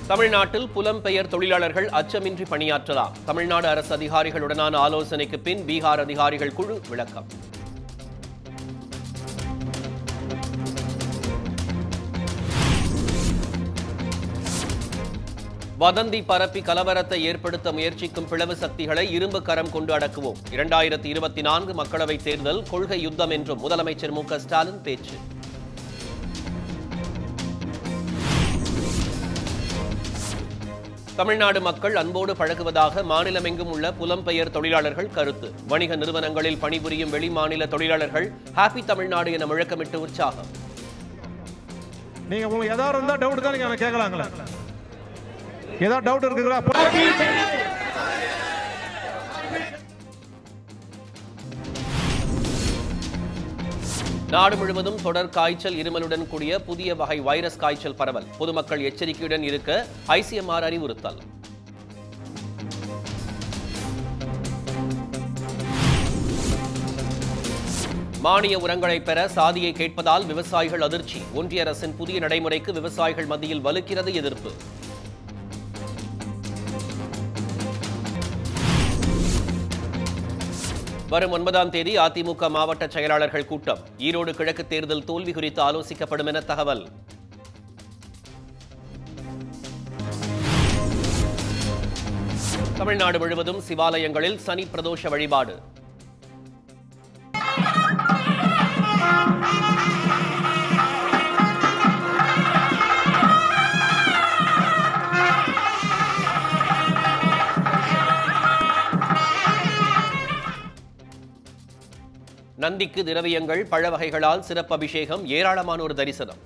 தமிழ்நாட்டில் புலம்பெயர் தொழிலாளர்கள் அச்சமின்றி பணியாற்றலாம் தமிழ்நாடு அரசு அதிகாரிகளுடனான ஆலோசனைக்கு பின் பீகார் அதிகாரிகள் குழு விளக்கம் வதந்தி பரப்பி கலவரத்தை ஏற்படுத்த முயற்சிக்கும் பிளவு சக்திகளை இரும்பு கரம் கொண்டு அடக்குவோம் இரண்டாயிரத்தி இருபத்தி நான்கு மக்களவைத் தேர்தல் கொள்கை யுத்தம் என்றும் முதலமைச்சர் மு க ஸ்டாலின் பேச்சு தமிழ்நாடு மக்கள் அன்போடு பழகுவதாக மாநிலமெங்கும் உள்ள புலம்பெயர் தொழிலாளர்கள் கருத்து வணிக நிறுவனங்களில் பணிபுரியும் வெளிமாநில தொழிலாளர்கள் ஹாப்பி தமிழ்நாடு என முழக்கமிட்டு உற்சாகம் நீங்க உங்களுக்கு ஏதாவது இருந்தா டவுட் தான் நீங்க எனக்கு கேட்கலாங்களே ஏதாவது டவுட் இருக்குங்களா நாடு முழுவதும் தொடர் காய்ச்சல் இருமலுடன் கூடிய புதிய வகை வைரஸ் காய்ச்சல் பரவல் பொதுமக்கள் எச்சரிக்கையுடன் இருக்க ஐசிஎம்ஆர் அறிவுறுத்தல் மானிய உரங்களை பெற சாதியை கேட்பதால் விவசாயிகள் அதிர்ச்சி ஒன்றிய அரசின் புதிய நடைமுறைக்கு விவசாயிகள் மத்தியில் வலுக்கிறது எதிர்ப்பு வரும் ஒன்பதாம் தேதி அதிமுக மாவட்ட செயலாளர்கள் கூட்டம் ஈரோடு கிழக்கு தேர்தல் தோல்வி குறித்து ஆலோசிக்கப்படும் என தகவல் தமிழ்நாடு முழுவதும் சிவாலயங்களில் சனி பிரதோஷ வழிபாடு நந்திக்கு திரவியங்கள் பழ வகைகளால் சிறப்பு அபிஷேகம் ஏராளமானோர் தரிசனம்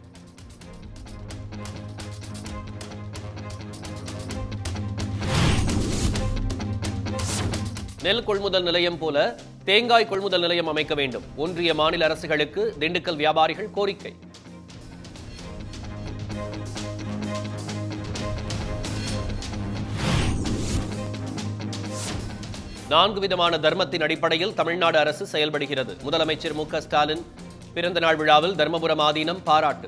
நெல் கொள்முதல் நிலையம் போல தேங்காய் கொள்முதல் நிலையம் அமைக்க வேண்டும் ஒன்றிய மாநில அரசுகளுக்கு திண்டுக்கல் வியாபாரிகள் கோரிக்கை நான்கு விதமான தர்மத்தின் அடிப்படையில் தமிழ்நாடு அரசு செயல்படுகிறது முதலமைச்சர் மு க ஸ்டாலின் பிறந்தநாள் விழாவில் தர்மபுரம் ஆதீனம் பாராட்டு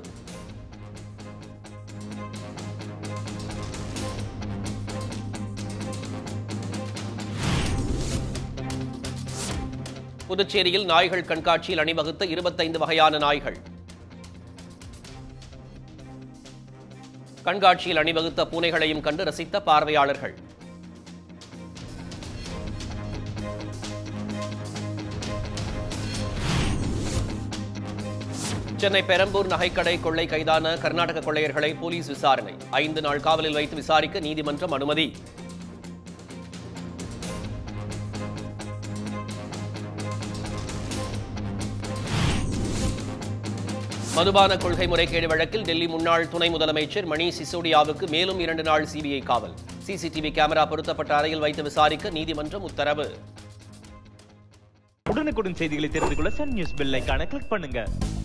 புதுச்சேரியில் நாய்கள் கண்காட்சியில் அணிவகுத்த இருபத்தைந்து வகையான நாய்கள் கண்காட்சியில் அணிவகுத்த பூனைகளையும் கண்டு ரசித்த பார்வையாளர்கள் சென்னை பெரம்பூர் நகைக்கடை கொள்ளை கைதான கர்நாடக கொள்ளையர்களை போலீஸ் விசாரணை ஐந்து நாள் காவலில் வைத்து விசாரிக்க நீதிமன்றம் அனுமதி மதுபான கொள்கை முறைகேடு வழக்கில் டெல்லி முன்னாள் துணை முதலமைச்சர் மணீஷ் சிசோடியாவுக்கு மேலும் இரண்டு நாள் சிபிஐ காவல் சிசிடிவி கேமரா பொருத்தப்பட்ட அறையில் வைத்து விசாரிக்க நீதிமன்றம் உத்தரவு உடனுக்குடன் செய்திகளை தெரிந்து கொள்ள சன் நியூஸ் பெல் ஐகானை கிளிக் பண்ணுங்க